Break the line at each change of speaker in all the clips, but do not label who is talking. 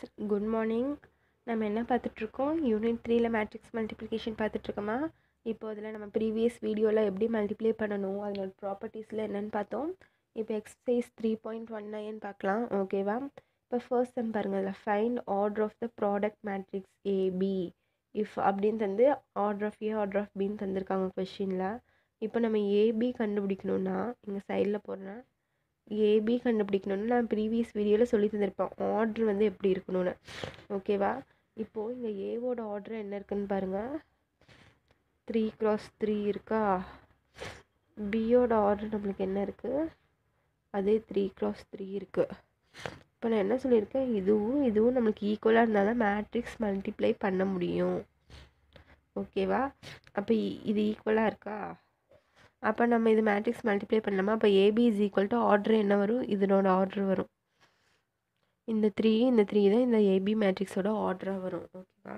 Good morning நம்ம என்ன பார்த்துட்ருக்கோம் யூனிட் த்ரீல மேட்ரிக்ஸ் மல்டிப்ளிகேஷன் பார்த்துட்ருக்கோமா இப்போ அதில் நம்ம ப்ரீவியஸ் வீடியோவில் எப்படி மல்டிப்ளை பண்ணணும் அதோட ப்ராப்பர்ட்டிஸில் என்னென்னு பார்த்தோம் இப்போ exercise three point one nine பார்க்கலாம் ஓகேவா இப்போ ஃபர்ஸ்ட் சம் பாருங்கள் இதில் find order of the product matrix AB if அப்படின்னு தந்து order of A order of பின்னு தந்திருக்காங்க கொஷினில் இப்போ நம்ம ஏபி கண்டுபிடிக்கணுன்னா இங்கே சைடில் போடுறேன் ஏபி கண்டுபிடிக்கணும்னு நான் ப்ரீவியஸ் வீடியோவில் சொல்லி தந்திருப்பேன் ஆர்டர் வந்து எப்படி இருக்கணும்னு ஓகேவா இப்போது இங்கே ஏவோட ஆர்டர் என்ன இருக்குன்னு பாருங்கள் த்ரீ க்ராஸ் த்ரீ இருக்கா பியோட ஆர்டர் நம்மளுக்கு என்ன இருக்குது அதே த்ரீ க்ராஸ் த்ரீ இருக்குது இப்போ நான் என்ன சொல்லியிருக்கேன் இதுவும் இதுவும் நம்மளுக்கு ஈக்குவலாக இருந்தால் தான் மேட்ரிக்ஸ் மல்டிப்ளை பண்ண முடியும் ஓகேவா அப்போ இது ஈக்குவலாக இருக்கா அப்போ நம்ம இது மேட்ரிக்ஸ் மல்டிப்ளை பண்ணலாமா அப்போ AB is equal to order என்ன வரும் இதனோட ஆர்டர் வரும் இந்த த்ரீ இந்த த்ரீ தான் இந்த ஏபி மேட்ரிக்ஸோட ஆர்டராக வரும் ஓகேவா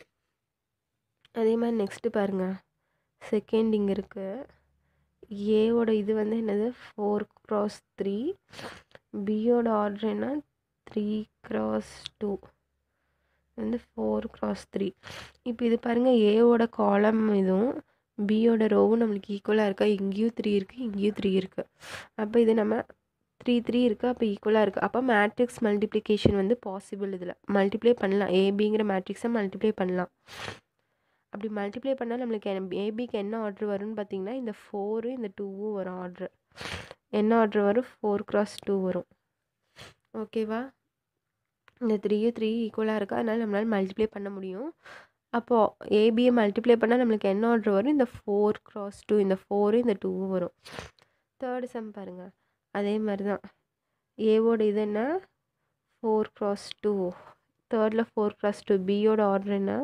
அதே மாதிரி நெக்ஸ்ட்டு பாருங்கள் செகண்ட் இங்கே இருக்குது ஏவோட இது வந்து என்னது ஃபோர் க்ராஸ் த்ரீ பியோட ஆர்டர் என்ன த்ரீ க்ராஸ் டூ வந்து ஃபோர் க்ராஸ் த்ரீ இப்போ இது பாருங்கள் ஏவோட காலம் இதுவும் பியோட ரோவும் நம்மளுக்கு ஈக்குவலாக இருக்கா இங்கேயும் த்ரீ இருக்குது இங்கேயும் த்ரீ இருக்குது அப்போ இது நம்ம த்ரீ த்ரீ இருக்குது அப்போ ஈக்குவலாக இருக்குது அப்போ மேட்ரிக்ஸ் மல்டிப்ளிகேஷன் வந்து பாசிபிள் இதில் மல்டிப்ளை பண்ணலாம் ஏபிங்கிற மேட்ரிக்ஸை மல்டிப்ளை பண்ணலாம் அப்படி மல்டிப்ளை பண்ணால் நம்மளுக்கு ஏபிக்கு என்ன ஆர்டர் வரும்னு பார்த்தீங்கன்னா இந்த ஃபோரு இந்த டூவும் வரும் ஆர்டர் என்ன ஆர்டர் வரும் ஃபோர் க்ராஸ் டூ வரும் ஓகேவா இந்த த்ரீயும் த்ரீ ஈக்குவலாக இருக்கா அதனால் நம்மளால் மல்டிப்ளை பண்ண முடியும் அப்போது ஏபியை மல்டிப்ளை பண்ணால் நம்மளுக்கு என்ன ஆர்டர் வரும் இந்த ஃபோர் க்ராஸ் டூ இந்த ஃபோரு இந்த டூவும் வரும் தேர்டு சம் பாருங்கள் அதே மாதிரி தான் ஏவோட இது என்ன ஃபோர் க்ராஸ் டூ தேர்டில் ஃபோர் க்ராஸ் டூ பியோட ஆர்டர் என்ன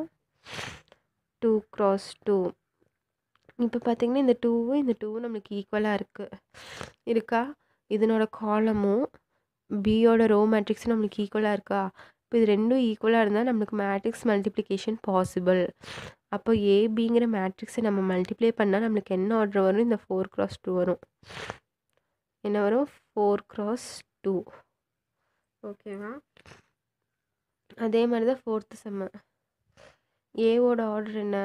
டூ க்ராஸ் டூ இப்போ பார்த்திங்கன்னா இந்த டூவும் இந்த டூவும் நம்மளுக்கு ஈக்குவலாக இருக்குது இருக்கா இதனோட காலமும் பியோட ரோ மேட்ரிக்ஸும் நம்மளுக்கு ஈக்குவலாக இருக்கா இப்போ இது ரெண்டும் ஈக்குவலாக இருந்தால் நம்மளுக்கு மேட்ரிக்ஸ் மல்டிப்ளிகேஷன் பாசிபிள் அப்போ ஏபிங்கிற மேட்ரிக்ஸை நம்ம மல்டிப்ளை பண்ணால் நம்மளுக்கு என்ன ஆர்டர் வரும் இந்த ஃபோர் க்ராஸ் டூ வரும் என்ன வரும் ஃபோர் க்ராஸ் டூ ஓகேவா அதே மாதிரி தான் ஃபோர்த்து செம்ம ஏவோட ஆர்டர் என்ன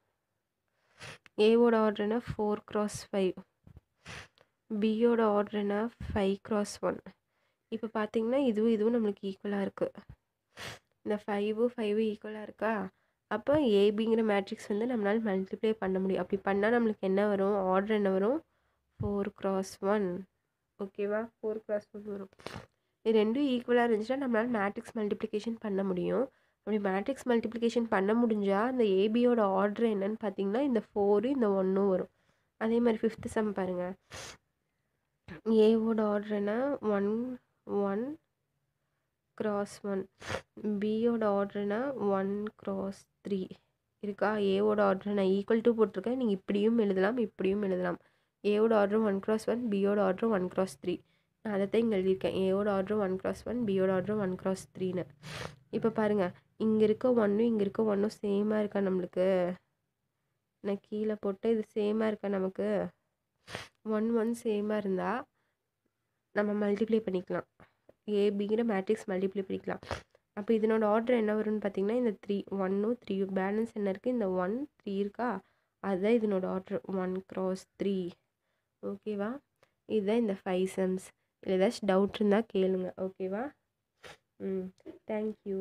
ஏவோட ஆர்டர் என்ன ஃபோர் க்ராஸ் ஃபைவ் பியோட ஆர்டர் என்ன ஃபைவ் க்ராஸ் ஒன் இப்போ பார்த்தீங்கன்னா இதுவும் இதுவும் நம்மளுக்கு ஈக்குவலாக இருக்குது இந்த ஃபைவு ஃபைவு ஈக்குவலாக இருக்கா அப்போ ஏபிங்கிற மேட்ரிக்ஸ் வந்து நம்மளால் மல்டிப்ளை பண்ண முடியும் அப்படி பண்ணால் நம்மளுக்கு என்ன வரும் ஆர்டர் என்ன வரும் ஃபோர் க்ராஸ் ஒன் ஓகேவா ஃபோர் க்ராஸ் ஒன் வரும் இது ரெண்டும் ஈக்குவலாக இருந்துச்சுன்னா நம்மளால் மேட்ரிக்ஸ் மல்டிப்ளிகேஷன் பண்ண முடியும் அப்படி மேட்ரிக்ஸ் மல்டிப்ளிகேஷன் பண்ண முடிஞ்சால் அந்த ஏபியோட ஆர்டர் என்னன்னு பார்த்தீங்கன்னா இந்த ஃபோரு இந்த ஒன்றும் வரும் அதே மாதிரி ஃபிஃப்த்து சம் பாருங்கள் ஏவோட ஆர்டர் என்ன ஒன் ஒன் க்ராஸ் ஒன் பியோட ஆர்டர்னா ஒன் க்ராஸ் த்ரீ இருக்கா ஏவோட ஆர்டர் நான் ஈக்குவல் டு போட்டிருக்கேன் நீங்கள் இப்படியும் எழுதலாம் இப்படியும் எழுதலாம் ஏவோட ஆர்டர் ஒன் க்ராஸ் ஒன் பியோட ஆர்டர் ஒன் க்ராஸ் த்ரீ நான் அதை தான் இங்கே எழுதியிருக்கேன் ஏவோட ஆர்டர் ஒன் க்ராஸ் ஒன் பியோட ஆர்டர் ஒன் க்ராஸ் த்ரீன்னு இப்போ பாருங்கள் இங்கே இருக்க ஒன்றும் இங்கே இருக்க ஒன்றும் சேமாக இருக்கா நம்மளுக்கு நான் கீழே போட்டு இது சேமாக இருக்கா நமக்கு ஒன் ஒன் சேமாக இருந்தால் நம்ம மல்டிப்ளை பண்ணிக்கலாம் ஏபிங்கிற மேட்ரிக்ஸ் மல்டிப்ளை பண்ணிக்கலாம் அப்போ இதனோட ஆர்டர் என்ன வரும்னு பார்த்தீங்கன்னா இந்த த்ரீ ஒன்னும் த்ரீ பேலன்ஸ் என்ன இருக்குது இந்த ஒன் த்ரீ இருக்கா அதுதான் இதனோட ஆர்டர் ஒன் க்ராஸ் த்ரீ ஓகேவா இதுதான் இந்த ஃபைவ் சம்ஸ் இல்லை ஏதாச்சும் டவுட் இருந்தால் கேளுங்க ஓகேவா ம் தேங்க்யூ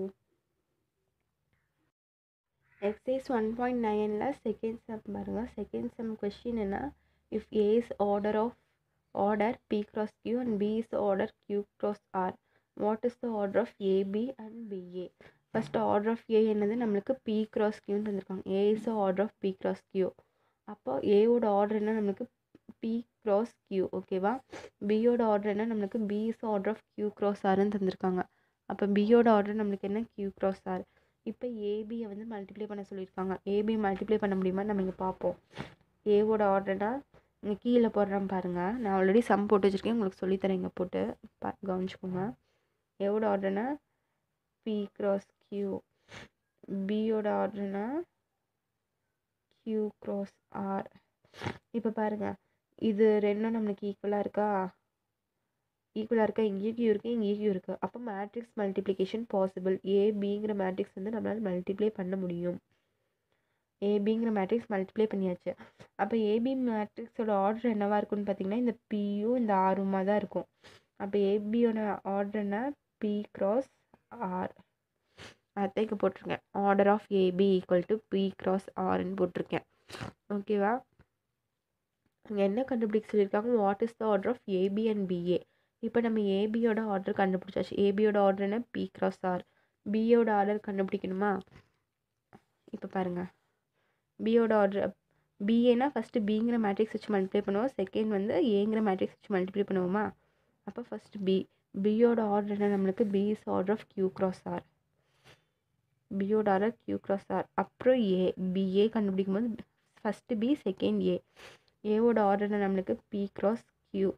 எக்ஸைஸ் ஒன் பாயிண்ட் நைனில் செகண்ட் சம் பாருங்கள் செகண்ட் சம் கொஷின் என்ன if A is order of order P cross Q and B is the order Q cross R. What is the order of AB and BA? First order of A என்னது நம்மளுக்கு P cross கியூன்னு தந்திருக்காங்க A is order of P cross Q அப்போ ஏவோட order என்ன நம்மளுக்கு P cross Q ஓகேவா பியோட ஆர்டர் என்ன நம்மளுக்கு B is order of Q cross ஆர்னு தந்திருக்காங்க அப்போ பியோட ஆர்டர் நம்மளுக்கு என்ன கியூ கிராஸ் ஆர் இப்போ ஏபியை வந்து மல்டிப்ளை பண்ண சொல்லியிருக்காங்க ஏபி மல்டிப்ளை பண்ண முடியுமா நம்ம இங்கே பார்ப்போம் ஏவோட ஆர்டர்னா இங்கே கீழே போடுறேன் பாருங்கள் நான் ஆல்ரெடி சம் போட்டு வச்சுருக்கேன் உங்களுக்கு சொல்லித்தரேன் இங்கே போட்டு பா கவனிச்சுக்கோங்க எவோட ஆர்டர்னா பி க்ராஸ் கியூ பியோட ஆர்டர்னா கியூ க்ராஸ் ஆர் இப்போ பாருங்கள் இது ரெண்டும் நம்மளுக்கு ஈக்குவலாக இருக்கா ஈக்குவலாக இருக்கா இங்கேயும் கியூ இருக்குது இங்கேயும் கியூ இருக்குது அப்போ மேட்ரிக்ஸ் மல்டிப்ளிகேஷன் பாசிபிள் ஏபிங்கிற மேட்ரிக்ஸ் வந்து நம்மளால் மல்டிப்ளை பண்ண முடியும் ஏபிங்கிற மேட்ரிக்ஸ் மல்டிப்ளை பண்ணியாச்சு அப்போ ஏபி மேட்ரிக்ஸோட ஆர்டர் என்னவா இருக்கும்னு பார்த்தீங்கன்னா இந்த பியும் இந்த ஆருமாக தான் இருக்கும் அப்போ ஏபியோட ஆர்டர் என்ன பி கிராஸ் ஆர் அதான் இங்கே போட்டிருக்கேன் order of AB equal to P cross ஆர்னு போட்டிருக்கேன் ஓகேவா இங்கே என்ன கண்டுபிடிக்க சொல்லியிருக்காங்க what is the order of AB and BA இப்போ நம்ம ஏபியோட ஆர்டர் கண்டுபிடிச்சாச்சு ஏபியோட ஆர்டர் என்ன பி கிராஸ் ஆர் பியோட ஆர்டர் கண்டுபிடிக்கணுமா இப்போ பாருங்கள் பியோட ஆர்டர் பிஏனா ஃபஸ்ட்டு பிங்கிற மேட்ரிக்ஸ் வச்சு மல்டிப்ளை பண்ணுவோம் செகண்ட் வந்து ஏங்கிற மேட்ரிக்ஸ் வச்சு மல்டிப்ளை பண்ணுவோமா அப்போ ஃபஸ்ட்டு பி பியோட ஆர்டர் என்ன நம்மளுக்கு B is order of Q cross R பியோட ஆர்டர் கியூ கிராஸ் ஆர் அப்புறம் ஏ பிஏ கண்டுபிடிக்கும் போது ஃபஸ்ட்டு பி செகண்ட் ஏ ஏவோட ஆர்டர் நம்மளுக்கு பி கிராஸ் கியூ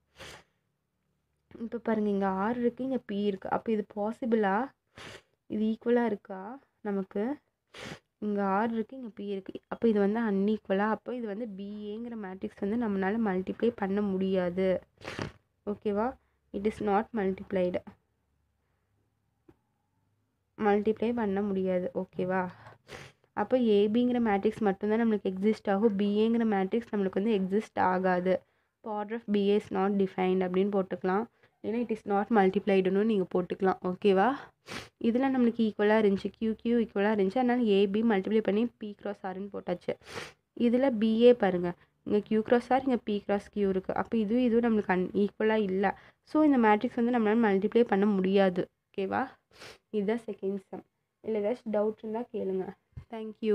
இப்போ பாருங்கள் இங்கே ஆர் இருக்குது இங்கே பி இருக்குது அப்போ இது பாசிபிளா இது ஈக்குவலாக இருக்கா நமக்கு இங்கே ஆர் இருக்குது இங்கே பி இருக்குது அப்போ இது வந்து அன்ஈக்குவலாக அப்போ இது வந்து பிஏங்கிற மேட்ரிக்ஸ் வந்து நம்மளால் மல்டிப்ளை பண்ண முடியாது ஓகேவா it is not multiplied multiply பண்ண முடியாது ஓகேவா அப்போ ஏபிங்கிற மேட்ரிக்ஸ் மட்டும்தான் நம்மளுக்கு எக்ஸிஸ்ட் ஆகும் பிஏங்கிற மேட்ரிக்ஸ் நம்மளுக்கு வந்து எக்ஸிஸ்ட் ஆகாது இப்போ order of BA is not defined அப்படின்னு போட்டுக்கலாம் ஏன்னா இட் இஸ் நாட் மல்டிப்ளைடுன்னு நீங்கள் போட்டுக்கலாம் ஓகேவா இதில் நம்மளுக்கு ஈக்குவலாக இருந்துச்சு கியூ கியூ ஈக்குவலாக இருந்துச்சு அதனால் ஏபி மல்டிப்ளை பண்ணி பி கிராஸ் ஆர்னு போட்டாச்சு இதில் பிஏ பாருங்கள் இங்கே கியூ கிராஸ் ஆர் இங்கே பி கிராஸ் கியூ இருக்குது அப்போ இதுவும் இதுவும் நம்மளுக்கு அன் ஈக்குவலாக இல்லை ஸோ இந்த மேட்ரிக்ஸ் வந்து நம்மளால் மல்டிப்ளை பண்ண முடியாது ஓகேவா இதுதான் செகண்ட் சம் இல்லை ஏதாச்சும் டவுட் இருந்தால் கேளுங்க தேங்க்யூ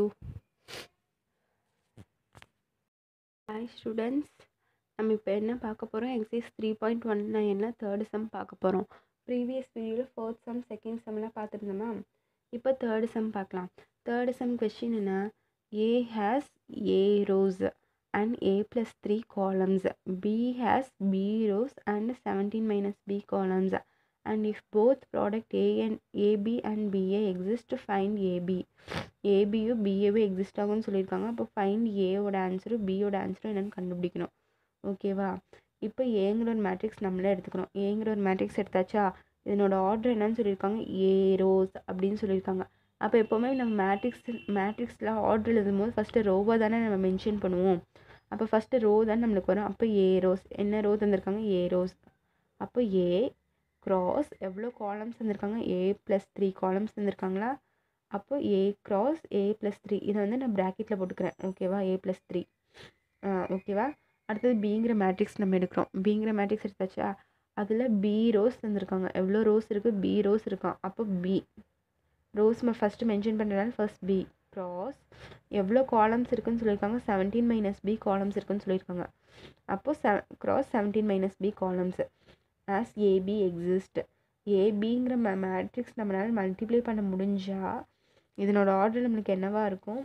ஹாய் ஸ்டூடெண்ட்ஸ் நம்ம இப்போ என்ன பார்க்க போகிறோம் எக்ஸைஸ் த்ரீ பாயிண்ட் ஒன் நைனில் தேர்டு சம் பார்க்க போகிறோம் ப்ரீவியஸ் வீடியோவில் ஃபோர்த் சம் செகண்ட் சம்லாம் பார்த்துருந்தோமா இப்போ தேர்டு சம் பார்க்கலாம் தேர்டு சம் கொஷின் என்ன A has A rows and A plus three columns B has B rows and seventeen minus B columns and if both product A and AB and BA exist to find AB ஏபியும் பிஏவும் exist ஆகும்னு சொல்லியிருக்காங்க அப்போ find ஏவோட ஆன்சரும் பியோட ஆன்சரும் என்னென்னு கண்டுபிடிக்கணும் ஓகேவா இப்போ ஏங்கிற ஒரு மேட்ரிக்ஸ் நம்மளே எடுத்துக்கணும் ஏங்கிற ஒரு மேட்ரிக்ஸ் எடுத்தாச்சா இதனோட ஆர்டர் என்னன்னு சொல்லியிருக்காங்க ஏ ரோஸ் அப்படின்னு சொல்லியிருக்காங்க அப்போ எப்போவுமே நம்ம மேட்ரிக்ஸ் மேட்ரிக்ஸில் ஆர்டர் எழுதும்போது ஃபஸ்ட்டு ரோவாக தானே நம்ம மென்ஷன் பண்ணுவோம் அப்போ ஃபஸ்ட்டு ரோ தான் நம்மளுக்கு வரும் அப்போ ஏ ரோஸ் என்ன ரோ தந்திருக்காங்க ஏ ரோஸ் அப்போ ஏ க்ராஸ் எவ்வளோ காலம்ஸ் தந்திருக்காங்க ஏ ப்ளஸ் த்ரீ காலம்ஸ் தந்திருக்காங்களா அப்போ A cross A plus three இதை வந்து நான் ப்ராக்கெட்டில் போட்டுக்கிறேன் ஓகேவா ஏ ப்ளஸ் த்ரீ ஓகேவா அடுத்தது பிங்கிற மேட்ரிக்ஸ் நம்ம எடுக்கிறோம் பிங்கிற மேட்ரிக்ஸ் எடுத்தாச்சா அதில் பி ரோஸ் தந்திருக்காங்க எவ்வளோ ரோஸ் இருக்குது பி ரோஸ் இருக்கான் அப்போ பி ரோஸ் நம்ம ஃபஸ்ட்டு மென்ஷன் பண்ணுறதுனால ஃபர்ஸ்ட் பி க்ராஸ் எவ்வளோ காலம்ஸ் இருக்குன்னு சொல்லியிருக்காங்க செவன்டீன் மைனஸ் பி காலம்ஸ் இருக்குன்னு சொல்லியிருக்காங்க அப்போது செவ cross seventeen minus B columns as AB exist ஏபிங்கிற மே மேட்ரிக்ஸ் நம்மளால் மல்டிப்ளை பண்ண முடிஞ்சால் இதனோட ஆர்டர் நம்மளுக்கு என்னவாக இருக்கும்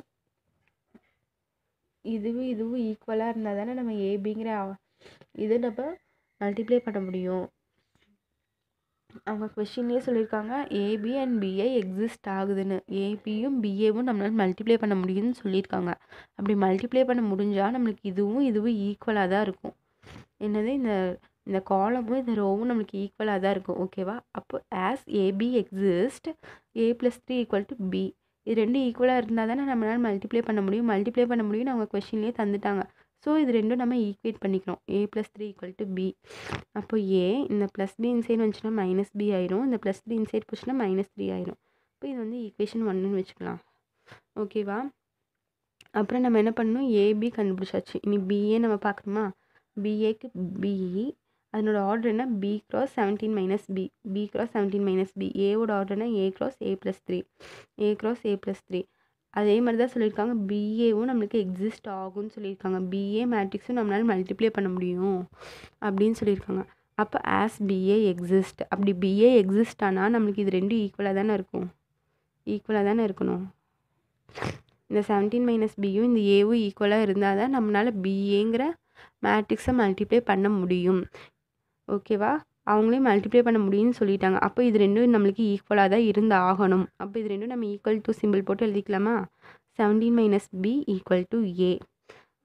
இதுவும் இதுவும் ஈக்குவலாக இருந்தால் தானே நம்ம ஏபிங்கிற இது நம்ம மல்டிப்ளை பண்ண முடியும் அவங்க கொஷின்லேயே சொல்லியிருக்காங்க ஏபி அண்ட் பிஏ எக்ஸிஸ்ட் ஆகுதுன்னு ஏபியும் பிஏவும் நம்மளால் மல்டிப்ளை பண்ண முடியும்னு சொல்லியிருக்காங்க அப்படி மல்டிப்ளை பண்ண முடிஞ்சால் நம்மளுக்கு இதுவும் இதுவும் ஈக்குவலாக தான் இருக்கும் என்னது இந்த இந்த காலமும் இந்த ரோவும் நம்மளுக்கு ஈக்குவலாக தான் இருக்கும் ஓகேவா அப்போ as AB exist A plus three equal to B இது ரெண்டும் ஈக்குவலாக இருந்தால் தானே நம்மளால் மல்டிப்ளை பண்ண முடியும் மல்டிப்ளை பண்ண முடியும்னு அவங்க கொஷின்லேயே தந்துட்டாங்க ஸோ இது ரெண்டும் நம்ம ஈக்குவேட் பண்ணிக்கிறோம் A plus three equal to B அப்போ ஏ இந்த ப்ளஸ் பி இன்சைட் வந்துச்சுன்னா மைனஸ் பி ஆயிரும் இந்த ப்ளஸ் த்ரீ இன்சைட் போச்சுன்னா மைனஸ் த்ரீ ஆயிரும் இப்போ இது வந்து ஈக்குவேஷன் ஒன்றுன்னு வச்சுக்கலாம் ஓகேவா அப்புறம் நம்ம என்ன பண்ணணும் ஏபி கண்டுபிடிச்சாச்சு இனி பிஏ நம்ம பார்க்கணுமா பிஏக்கு பிஇ அதனோட ஆர்டர் என்ன B cross seventeen minus B B cross seventeen minus B ஏவோட ஆர்டர்னா A cross A plus three A cross A plus three அதே மாதிரி தான் சொல்லியிருக்காங்க பிஏவும் நம்மளுக்கு எக்ஸிஸ்ட் ஆகும்னு சொல்லியிருக்காங்க பிஏ மேட்ரிக்ஸும் நம்மளால் மல்டிப்ளை பண்ண முடியும் அப்படின்னு சொல்லியிருக்காங்க அப்போ ஆஸ் பிஏ எக்ஸிஸ்ட் அப்படி பிஏ எக்ஸிஸ்ட் ஆனால் நம்மளுக்கு இது ரெண்டும் ஈக்குவலாக தானே இருக்கும் ஈக்குவலாக தானே இருக்கணும் இந்த செவன்டீன் மைனஸ் பியும் இந்த ஏவும் ஈக்குவலாக இருந்தால் தான் நம்மளால் பிஏங்கிற மேட்ரிக்ஸை மல்டிப்ளை பண்ண முடியும் ஓகேவா அவங்களே மல்டிப்ளை பண்ண முடியும்னு சொல்லிட்டாங்க அப்போ இது ரெண்டும் நம்மளுக்கு ஈக்குவலாக தான் இருந்து ஆகணும் அப்போ இது ரெண்டும் நம்ம ஈக்குவல் டு சிம்பிள் போட்டு எழுதிக்கலாமா seventeen minus B equal to A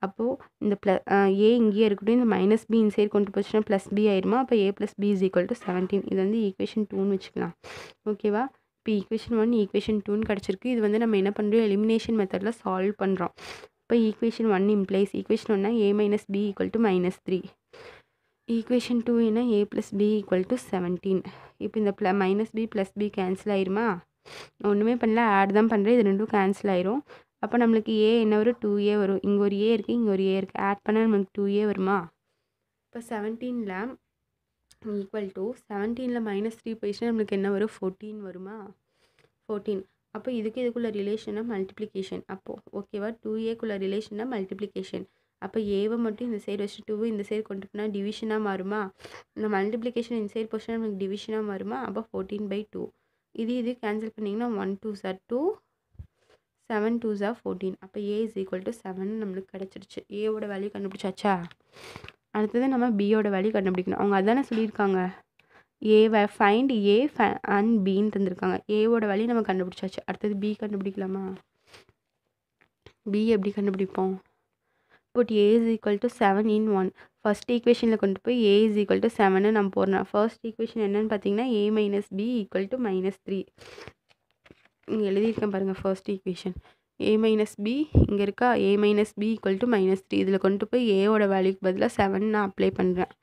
அப்போது இந்த ப்ள ஏ இங்கேயே இருக்கட்டும் இந்த மைனஸ் பி இந்த சைடு கொண்டு போச்சுன்னா ப்ளஸ் பி ஆயிருமா அப்போ A plus B is equal to seventeen இது வந்து ஈக்குவேஷன் டூன்னு வச்சுக்கலாம் ஓகேவா இப்போ ஈக்குவேஷன் ஒன் ஈக்குவேஷன் டூன்னு கிடச்சிருக்கு இது வந்து நம்ம என்ன பண்ணுறோம் எலிமினேஷன் மெத்தடில் சால்வ் பண்ணுறோம் இப்போ ஈக்குவேஷன் ஒன் இம்ப்ளைஸ் ஈக்குவேஷன் ஒன்னா A minus B equal to minus three equation two என்ன A plus B equal to seventeen இப்போ இந்த ப்ள minus B plus B cancel ஆயிருமா ஒன்றுமே பண்ணல ஆட் தான் பண்ணுறேன் இது ரெண்டும் கேன்சல் ஆயிரும் அப்போ நம்மளுக்கு ஏ என்ன வரும் டூ ஏ வரும் இங்கே ஒரு ஏ இருக்குது இங்கே ஒரு ஏ இருக்குது ஆட் பண்ணால் நம்மளுக்கு டூ ஏ வருமா இப்போ செவன்டீனில் ஈக்குவல் டு செவன்டீனில் மைனஸ் த்ரீ போயிடுச்சுன்னா நம்மளுக்கு என்ன வரும் ஃபோர்டீன் வருமா ஃபோர்டீன் அப்போ இதுக்கு இதுக்குள்ள ரிலேஷனாக மல்டிப்ளிகேஷன் அப்போது ஓகேவா டூ ஏக்குள்ள ரிலேஷனாக மல்டிப்ளிகேஷன் அப்போ ஏவை மட்டும் இந்த சைடு வச்சு டூவை இந்த சைடு கொண்டு போனால் டிவிஷனாக மாறுமா இந்த மல்டிப்ளிகேஷன் இந்த சைடு போச்சுன்னா நமக்கு டிவிஷனாக மாறுமா அப்போ ஃபோர்டீன் பை டூ இது இது கேன்சல் பண்ணிங்கன்னா ஒன் டூ சார் டூ செவன் டூ ஜா ஃபோர்டீன் அப்போ A is equal to seven நம்மளுக்கு கிடச்சிருச்சு ஏவோட வேல்யூ கண்டுபிடிச்சாச்சா அடுத்தது நம்ம பியோட வேல்யூ கண்டுபிடிக்கணும் அவங்க அதானே சொல்லியிருக்காங்க ஏ ஃபைண்ட் ஏ அண்ட் பின்னு தந்திருக்காங்க ஏவோட வேல்யூ நம்ம கண்டுபிடிச்சாச்சு அடுத்தது பி கண்டுபிடிக்கலாமா பி எப்படி கண்டுபிடிப்போம் put A is equal to seven in one first ஈக்குவேஷனில் கொண்டு போய் A is equal to seven நம்ம போடுறோம் ஃபர்ஸ்ட் ஈக்குவேஷன் என்னன்னு பார்த்தீங்கன்னா A minus B equal to minus three இங்கே எழுதியிருக்கேன் பாருங்கள் first equation A minus B இங்கே இருக்கா A minus B equal to minus three இதில் கொண்டு போய் ஏவோட வேல்யூக்கு பதிலாக செவன் நான் அப்ளை பண்ணுறேன்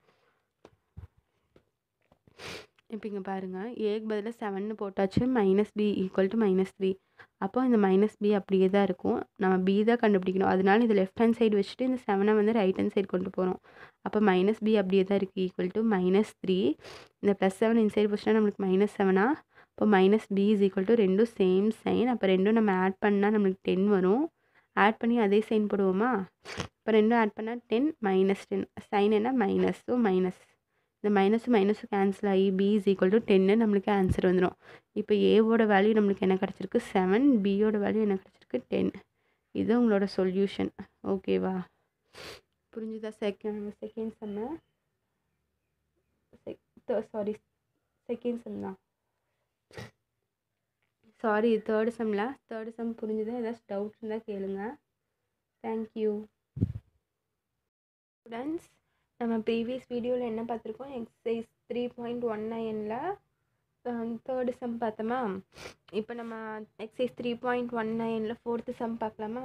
இப்போ இங்கே பாருங்கள் ஏக்கு பதிலாக செவன்னு போட்டாச்சு minus B equal to minus three அப்போ இந்த மைனஸ் பி அப்படியே தான் இருக்கும் நம்ம பி தான் கண்டுபிடிக்கணும் அதனால இது லெஃப்ட் ஹேண்ட் சைடு வச்சுட்டு இந்த செவனை வந்து ரைட் ஹேண்ட் சைடு கொண்டு போகிறோம் அப்போ மைனஸ் பி அப்படியே தான் இருக்குது ஈக்குவல் டு மைனஸ் த்ரீ இந்த ப்ளஸ் செவன் இந்த சைடு போச்சுன்னா நம்மளுக்கு மைனஸ் செவனா இப்போ minus B is equal to ரெண்டும் சேம் சைன் அப்போ ரெண்டும் நம்ம ஆட் பண்ணால் நம்மளுக்கு டென் வரும் ஆட் பண்ணி அதே சைன் போடுவோமா இப்போ ரெண்டும் ஆட் பண்ணால் டென் மைனஸ் டென் சைன் என்ன மைனஸ் ஸோ மைனஸ் இந்த மைனஸும் மைனஸும் கேன்சல் ஆகி பி இஸ் ஈக்குவல் டு டென்னு நம்மளுக்கு ஆன்சர் வந்துடும் இப்போ ஏவோட வேல்யூ நம்மளுக்கு என்ன கிடச்சிருக்கு செவன் பியோட வேல்யூ என்ன கிடச்சிருக்கு டென் இது உங்களோட சொல்யூஷன் ஓகேவா புரிஞ்சுதா second second sum sorry second sum தான் சாரி தேர்டு செம்மில் தேர்டு செம் புரிஞ்சுதா ஏதாச்சும் டவுட் இருந்தால் கேளுங்க தேங்க்யூ ஸ்டூடெண்ட்ஸ் நம்ம ப்ரீவியஸ் வீடியோவில் என்ன பார்த்துருக்கோம் எக்ஸசைஸ் த்ரீ பாயிண்ட் ஒன் நைனில் தேர்டு சம் பார்த்தோமா இப்போ நம்ம எக்ஸசைஸ் த்ரீ பாயிண்ட் ஒன் நைனில் ஃபோர்த்து சம் பார்க்கலாமா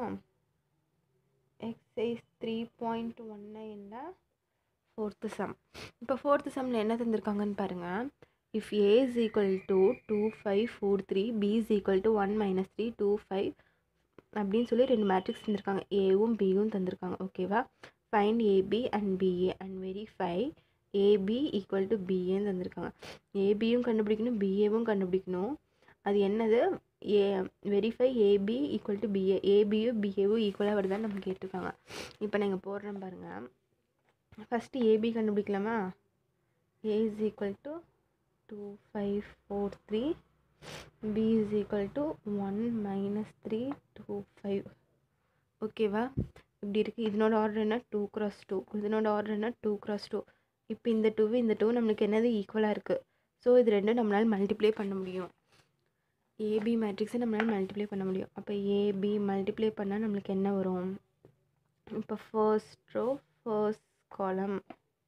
எக்ஸசைஸ் த்ரீ பாயிண்ட் ஒன் நைனில் ஃபோர்த்து சம் இப்போ ஃபோர்த்து சம்மில் என்ன தந்திருக்காங்கன்னு பாருங்கள் if A is equal to two five four three B is equal to one minus three two five அப்படின்னு சொல்லி ரெண்டு மேட்ரிக்ஸ் தந்திருக்காங்க ஏவும் பியும் தந்திருக்காங்க ஓகேவா find AB and BA and verify AB equal to பிஏன்னு தந்திருக்காங்க ஏபியும் கண்டுபிடிக்கணும் பிஏவும் கண்டுபிடிக்கணும் அது என்னது A verify AB equal to BA ஏபியும் பிஏவும் ஈக்குவலாக வருதான்னு நம்ம கேட்டிருக்காங்க இப்போ நீங்கள் போடுறேன் பாருங்கள் ஃபஸ்ட்டு ஏபி கண்டுபிடிக்கலாமா A is equal to two five four three B is equal to one minus three two five ஓகேவா இப்படி இருக்குது இதனோட ஆர்டர் என்ன டூ க்ராஸ் டூ இதனோட ஆர்டர் என்ன டூ க்ராஸ் டூ இப்போ இந்த டூ இந்த டூ நம்மளுக்கு என்னது ஈக்குவலாக இருக்குது ஸோ இது ரெண்டும் நம்மளால் மல்டிப்ளை பண்ண முடியும் ஏபி மேட்ரிக்ஸை நம்மளால் மல்டிப்ளை பண்ண முடியும் அப்போ ஏபி மல்டிப்ளை பண்ணால் நம்மளுக்கு என்ன வரும் இப்போ first row first column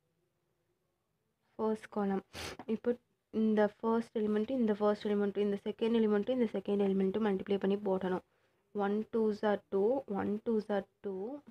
first column இப்போ இந்த ஃபர்ஸ்ட் எலிமெண்ட்டும் இந்த ஃபர்ஸ்ட் எலிமெண்ட்டும் இந்த செகண்ட் எலிமெண்ட்டும் இந்த செகண்ட் எலிமெண்ட்டும் மல்டிப்ளை பண்ணி போடணும் one two jar two one two jar two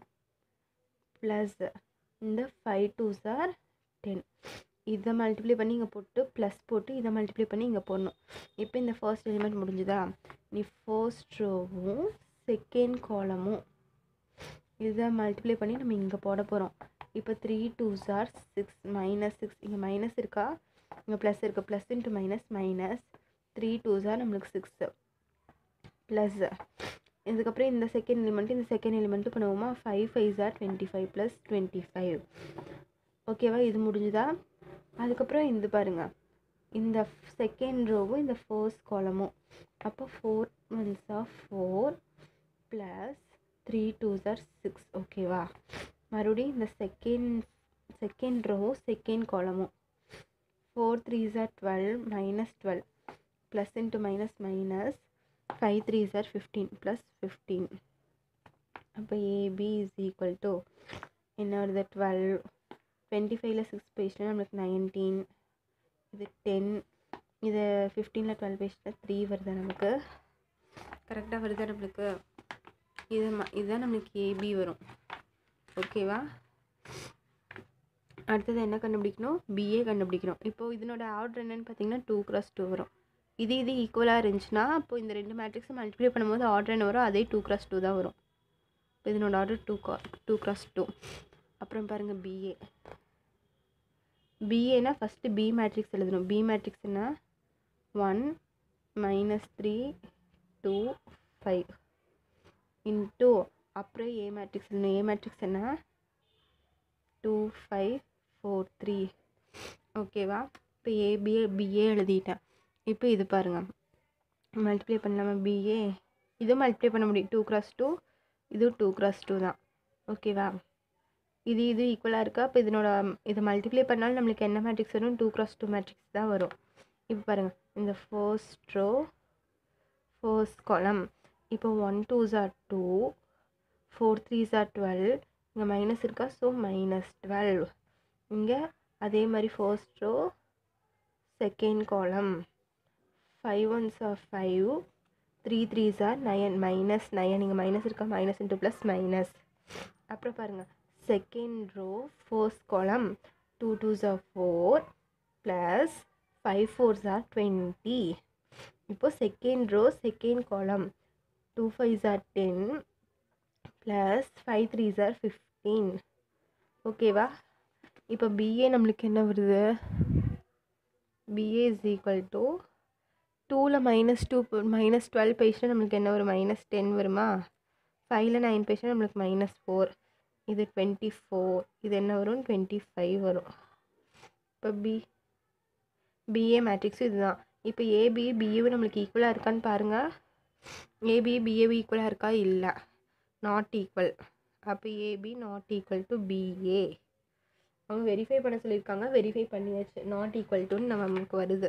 plus இந்த ஃபைவ் டூ ஜார் டென் இதை மல்டிப்ளை பண்ணி இங்கே போட்டு ப்ளஸ் போட்டு இதை மல்டிப்ளை பண்ணி இங்கே போடணும் இப்போ இந்த ஃபர்ஸ்ட் எலிமெண்ட் முடிஞ்சுதா நீ ஃபர்ஸ்ட் ரோவும் செகண்ட் காலமும் இதை மல்டிப்ளை பண்ணி நம்ம இங்கே போட போகிறோம் இப்போ three two jar six minus six இங்கே மைனஸ் இருக்கா இங்கே ப்ளஸ் இருக்குது plus into minus minus three two ஜார் நம்மளுக்கு சிக்ஸு ப்ளஸ் இதுக்கப்புறம் இந்த செகண்ட் எலிமெண்ட்டு இந்த செகண்ட் எலிமெண்ட்டு பண்ணுவோமா ஃபைவ் ஃபைவ் ஜார் twenty five plus twenty five ஓகேவா இது முடிஞ்சுதா அதுக்கப்புறம் இது பாருங்கள் இந்த செகண்ட் ரோவும் இந்த ஃபர்ஸ்ட் காலமும் அப்போ four ones of four plus three two jar six ஓகேவா மறுபடியும் இந்த செகண்ட் செகண்ட் ரோவும் செகண்ட் காலமும் four three are twelve minus twelve plus into minus minus five three are fifteen plus fifteen அப்போ ஏபி இஸ் ஈக்குவல் டு என்ன வருது twelve twenty ஃபைவ்ல six பேஜ்னா நம்மளுக்கு நைன்டீன் இது டென் இது ஃபிஃப்டீனில் டுவெல் பேஜில் த்ரீ வருதா நமக்கு கரெக்டாக வருதா நம்மளுக்கு இது ம இதுதான் நம்மளுக்கு ஏபி வரும் ஓகேவா அடுத்தது என்ன கண்டுபிடிக்கணும் பிஏ கண்டுபிடிக்கணும் இப்போது இதனோட ஆர்டர் என்னென்னு பார்த்தீங்கன்னா டூ க்ராஸ் டூ வரும் இது இது ஈக்குவலாக இருந்துச்சுன்னா அப்போ இந்த ரெண்டு மேட்ரிக்ஸும் மல்டிப்ளை பண்ணும்போது ஆர்டர் என்ன வரும் அதே டூ க்ராஸ் டூ தான் வரும் இப்போ இதனோட ஆர்டர் டூ கா டூ க்ராஸ் டூ அப்புறம் பாருங்கள் பிஏ பிஏனா ஃபஸ்ட்டு பி மேட்ரிக்ஸ் எழுதணும் பி மேட்ரிக்ஸ்னா one minus three two five into அப்புறம் ஏ மேட்ரிக்ஸ் எழுதணும் ஏ மேட்ரிக்ஸ் என்ன டூ ஃபைவ் ஃபோர் த்ரீ ஓகேவா இப்போ ஏபிஏ பிஏ எழுதிட்டேன் இப்போ இது பாருங்கள் மல்டிப்ளை பண்ணலாமா பிஏ இதுவும் மல்டிப்ளை பண்ண முடியும் டூ க்ராஸ் டூ இதுவும் டூ க்ராஸ் டூ தான் ஓகேவா இது இது ஈக்குவலாக இருக்கா இப்போ இதனோட இதை மல்டிப்ளை பண்ணாலும் நம்மளுக்கு என்ன மேட்ரிக்ஸ் வரும் டூ க்ராஸ் டூ மேட்ரிக்ஸ் தான் வரும் இப்போ பாருங்கள் இந்த ஃபர்ஸ்ட் ரோ ஃபர்ஸ்ட் காலம் இப்போ one two jar two four three are twelve இங்கே மைனஸ் இருக்கா ஸோ மைனஸ் டுவெல் இங்கே அதே மாதிரி first row second column five ones are five three threes are nine minus nine இங்கே மைனஸ் இருக்கா minus into plus minus அப்புறம் பாருங்கள் second row first column two twos are four plus five fours are twenty இப்போ second row second column two fives are ten plus five threes R fifteen ஓகேவா இப்போ B A நம்மளுக்கு என்ன வருது B A is equal to டூவில் minus two minus twelve பேஜில் நம்மளுக்கு என்ன வரும் மைனஸ் டென் வருமா ஃபைவ்ல நைன் பேஜில் நம்மளுக்கு மைனஸ் ஃபோர் இது டுவெண்ட்டி ஃபோர் இது என்ன வரும் டுவெண்ட்டி ஃபைவ் வரும் இப்போ பி பிஏ மேட்ரிக்ஸும் இதுதான் இப்போ ஏபி பிஏவும் நம்மளுக்கு ஈக்குவலாக இருக்கான்னு பாருங்கள் ஏபி பிஏவி ஈக்குவலாக இருக்கா இல்லை நாட் ஈக்குவல் அப்போ A B not equal to B A அவங்க வெரிஃபை பண்ண சொல்லியிருக்காங்க வெரிஃபை பண்ணியாச்சு நாட் ஈக்குவல் டுன்னு நமக்கு வருது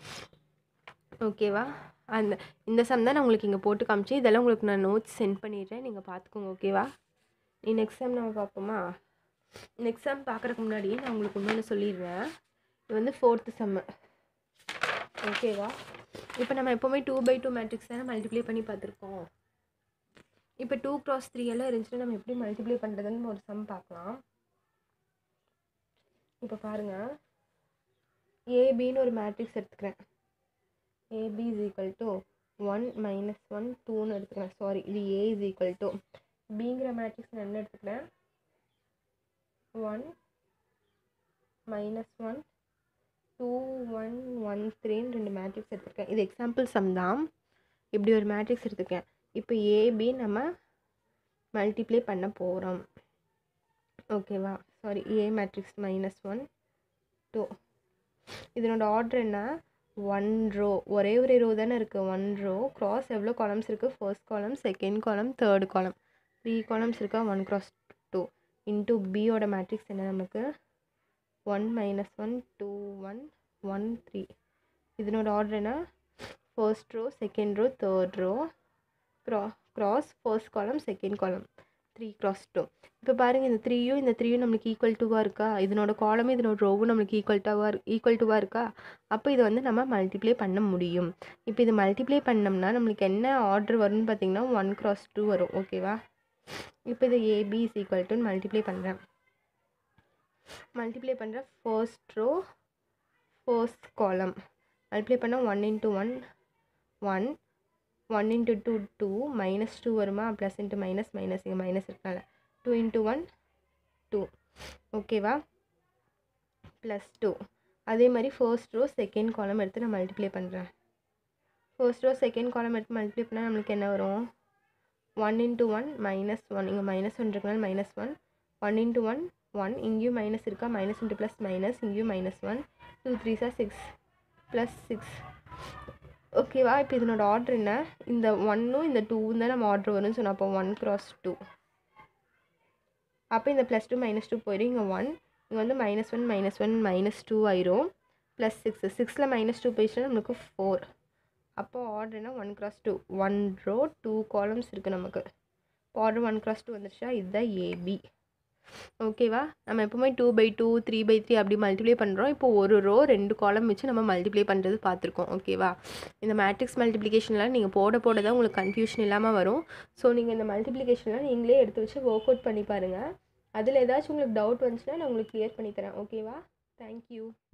ஓகேவா அந்த இந்த சம் தான் நான் உங்களுக்கு இங்கே போட்டு காமிச்சு இதெல்லாம் உங்களுக்கு நான் நோட்ஸ் சென்ட் பண்ணிடுறேன் நீங்கள் பார்த்துக்கோங்க ஓகேவா நீ நெக்ஸ்ட் டைம் நம்ம பார்ப்போமா நெக்ஸ்ட் டைம் பார்க்குறதுக்கு முன்னாடியே நான் உங்களுக்கு இன்னொன்று சொல்லிடுறேன் இது வந்து ஃபோர்த்து செம்மு ஓகேவா இப்போ நம்ம எப்போவுமே டூ பை டூ மேட்ரிக்ஸ் தானே மல்டிப்ளை பண்ணி பார்த்துருக்கோம் இப்போ டூ க்ராஸ் த்ரீ எல்லாம் இருந்துச்சுன்னா நம்ம எப்படி மல்டிப்ளை பண்ணுறதுன்னு ஒரு சம் பார்க்கலாம் இப்போ பாருங்கள் ஏபின்னு ஒரு மேட்ரிக்ஸ் எடுத்துக்கிறேன் A B is equal to one minus one டூன்னு எடுத்துக்கிறேன் சாரி இது ஏ இஸ் ஈக்குவல் டு பிங்கிற மேட்ரிக்ஸ் நான் என்ன எடுத்துக்கிறேன் one minus one two one one த்ரீன்னு ரெண்டு மேட்ரிக்ஸ் எடுத்துருக்கேன் இது எக்ஸாம்பிள் சம் தான் இப்படி ஒரு மேட்ரிக்ஸ் எடுத்துருக்கேன் இப்போ ஏபி நம்ம மல்டிப்ளை பண்ண போகிறோம் ஓகேவா sorry A matrix minus one two இதனோட ஆர்டர் என்ன ஒன் ரோ ஒரே ஒரே ரோ தானே இருக்குது ஒன் ரோ க்ராஸ் எவ்வளோ காலம்ஸ் இருக்குது first column second column third column three columns இருக்கா ஒன் க்ராஸ் டூ இன்ட்டு பியோட மேட்ரிக்ஸ் என்ன நமக்கு one minus one two one one three இதனோட ஆர்டர் என்ன first row second row third row க்ரா cross first column second column three cross two இப்போ பாருங்கள் இந்த த்ரீயும் இந்த த்ரீயும் நம்மளுக்கு ஈக்குவல் டுவாக இருக்கா இதனோட காலமும் இதனோட ரோவும் நம்மளுக்கு ஈக்குவல் டுவாக ஈக்குவல் டுவாக இருக்கா அப்போ இதை வந்து நம்ம மல்டிப்ளை பண்ண முடியும் இப்போ இது மல்டிப்ளை பண்ணோம்னா நம்மளுக்கு என்ன ஆர்டர் வரும்னு பார்த்தீங்கன்னா ஒன் க்ராஸ் டூ வரும் ஓகேவா இப்போ இது ஏபி இஸ் ஈக்குவல் டுன்னு மல்டிப்ளை பண்ணுறேன் மல்டிப்ளை பண்ணுற first row first column multiply பண்ணால் one into one one one into two two minus two வருமா ப்ளஸ் இன்ட்டு மைனஸ் மைனஸ் இங்கே மைனஸ் இருக்கனால டூ இன்ட்டு ஒன் டூ ஓகேவா ப்ளஸ் டூ அதே மாதிரி ஃபர்ஸ்ட் ரோ செகண்ட் காலம் எடுத்து நான் மல்டிப்ளை பண்ணுறேன் ஃபர்ஸ்ட் ரோ செகண்ட் காலம் எடுத்து மல்டிப்ளை பண்ணால் நம்மளுக்கு என்ன வரும் one into one minus one இங்கே மைனஸ் ஒன் இருக்கனால minus one one into one one இங்கேயும் மைனஸ் இருக்கா மைனஸ் இன்ட்டு ப்ளஸ் மைனஸ் இங்கேயும் minus one two three are six plus six ஓகேவா இப்போ இதனோட ஆர்டர் என்ன இந்த ஒன்னும் இந்த டூவும் தான் நம்ம ஆர்டர் வரும்னு சொன்னோம் அப்போ ஒன் க்ராஸ் டூ அப்போ இந்த ப்ளஸ் டூ மைனஸ் டூ போயிடும் இங்கே ஒன் இங்கே வந்து minus one minus one minus two ஆயிரும் ப்ளஸ் சிக்ஸ் சிக்ஸில் மைனஸ் டூ போயிடுச்சுன்னா நம்மளுக்கு ஃபோர் அப்போ ஆர்டர்னா one cross two one row two columns இருக்குது நமக்கு பார்டர் ஒன் கிராஸ் டூ வந்துருச்சா இதுதான் ஏபி ஓகேவா நம்ம எப்போவுமே two by two three by three அப்படி மல்டிப்ளை பண்ணுறோம் இப்போ ஒரு ரோ ரெண்டு காலம் வச்சு நம்ம மல்டிப்ளை பண்ணுறது பார்த்துருக்கோம் ஓகேவா இந்த மேட்ரிக்ஸ் மல்டிப்ளிகேஷன்லாம் நீங்கள் போட போட தான் உங்களுக்கு கன்ஃபியூஷன் இல்லாமல் வரும் ஸோ நீங்கள் இந்த மல்டிப்ளிகேஷன்லாம் நீங்களே எடுத்து வச்சு ஒர்க் அவுட் பண்ணி பாருங்கள் அதில் ஏதாச்சும் உங்களுக்கு டவுட் வந்துச்சுன்னா நான் உங்களுக்கு க்ளியர் பண்ணி தரேன் ஓகேவா தேங்க்யூ